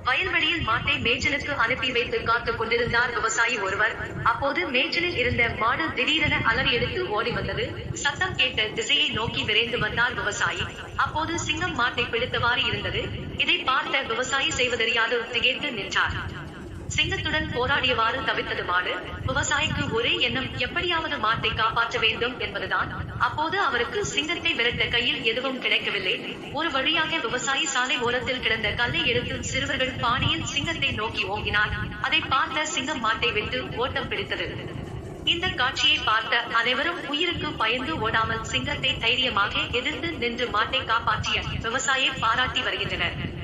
வயல்வெளியில் மாட்டை மேய்ச்சலுக்கு அனுப்பி வைத்து காத்துக் கொண்டிருந்தார் விவசாயி ஒருவர் அப்போது மேய்ச்சலில் இருந்த மாடு திடீரென அலறி எடுத்து ஓடி வந்தது சத்தம் கேட்ட திசையை நோக்கி விரைந்து வந்தார் விவசாயி அப்போது சிங்கம் மாட்டை பிடித்தவாறு இருந்தது இதை பார்த்த விவசாயி செய்வதறியாது திகைத்து நின்றார் சிங்கத்துடன் போராடியவாறு தவித்தது மாடு விவசாயிக்கு ஒரே எண்ணம் எப்படியாவது மாட்டை காப்பாற்ற வேண்டும் என்பதுதான் அப்போது அவருக்கு சிங்கத்தை விரட்ட கையில் எதுவும் கிடைக்கவில்லை ஒரு வழியாக விவசாயி சாலை ஓரத்தில் கிடந்த கல்லை எடுத்து சிறுவர்கள் பாணியில் சிங்கத்தை நோக்கி ஓங்கினார் அதை பார்த்த சிங்கம் மாட்டை விட்டு ஓட்டம் பிடித்தது இந்த காட்சியை பார்த்த அனைவரும் உயிருக்கு பயந்து ஓடாமல் சிங்கத்தை தைரியமாக எதிர்த்து நின்று மாட்டை காப்பாற்றிய விவசாயியை பாராட்டி வருகின்றனர்